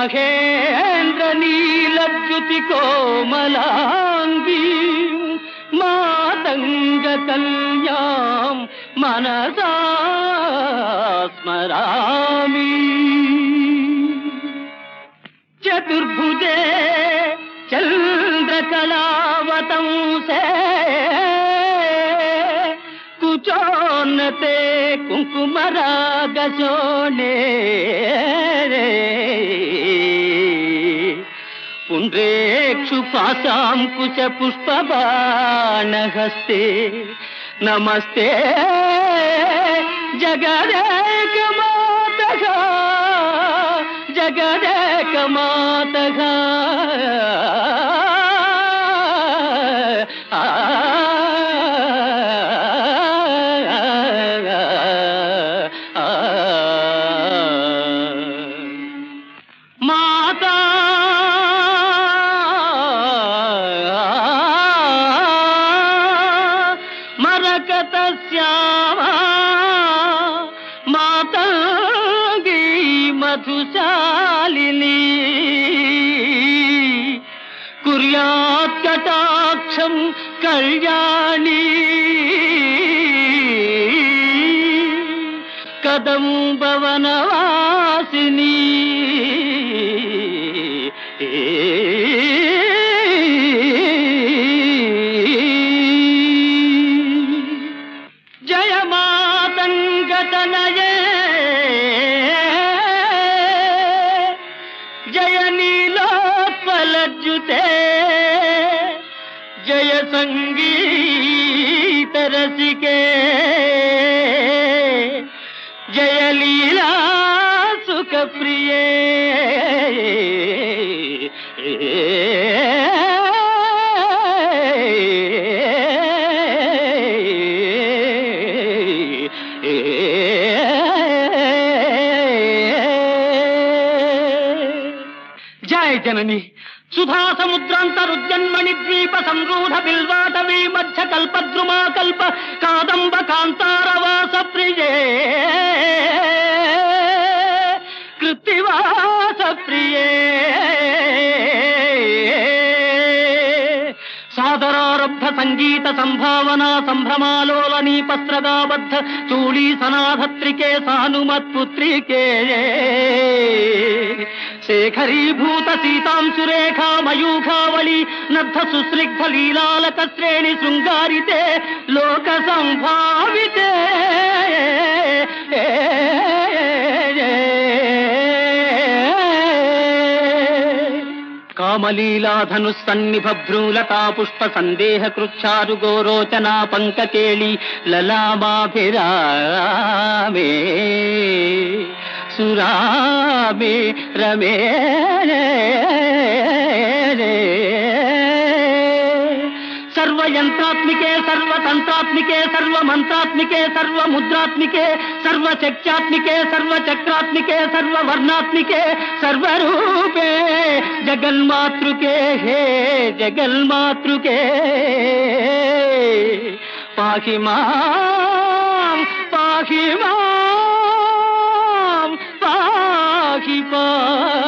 మహేంద్ర నీలద్యుతి కోమలాంగీ మాతంగ కన్యాం మనసా స్మరామి చతుర్భుజే చంద్రకళావతంసే కుచోన్నతే కుంకుమరాగశోణే పుండ్రేక్షు పాశాంకుశ పుష్పబాణహస్తే నమస్తే జగదేక మాతగా జగదేక మాతగా మాతా మరకత శ్యామా మాతాంగీ మధుశాలిని కుర్యాత్ కటాక్షం కళ్యాణి కదంబవనవాసిని జయ మాతంగతనయే జయ నీలోత్పలజ్జుతే జయ సంగీత రసికే జయ లీలా సుఖ ప్రియే జయ జనని సుధా సముద్రాంతరుజన్మణి ద్వీప సంరూఢ బిల్వాటవీ మధ్య కల్పద్రుమా కల్ప కాదంబ కాంతారవాస ప్రియే కృత్తివాస ప్రియే సాదరారబ్ధ సంగీత సంభావన సంభ్రమాలోలని పస్త్రగాబద్ధ చూళీ సనాధత్రికే సానుమత్పుత్రికే శేఖరీభూత సీతాంశురేఖా మయూఖావళి నద్ధ సుస్నిగ్ధ లీలాలక శ్రేణి శృంగారితే లోక సంభావితే కామలీలాధను సన్నిభ భ్రూలతా పుష్ప సందేహ కృచ్చారు గోరోచనా పంకకేళి లలామాభిరామే సురామే రమే సర్వయంత్రాత్మికే సర్వతంత్రాత్మికే సర్వమంత్రాత్మికే సర్వముద్రాత్మికే సర్వశక్త్యాత్మికే సర్వచక్రాత్మికే సర్వవర్ణాత్మికే సర్వరూపే జగన్మాతృకే హే జగన్మాతృకే పాహి మాం పాహి మాం పాహి పా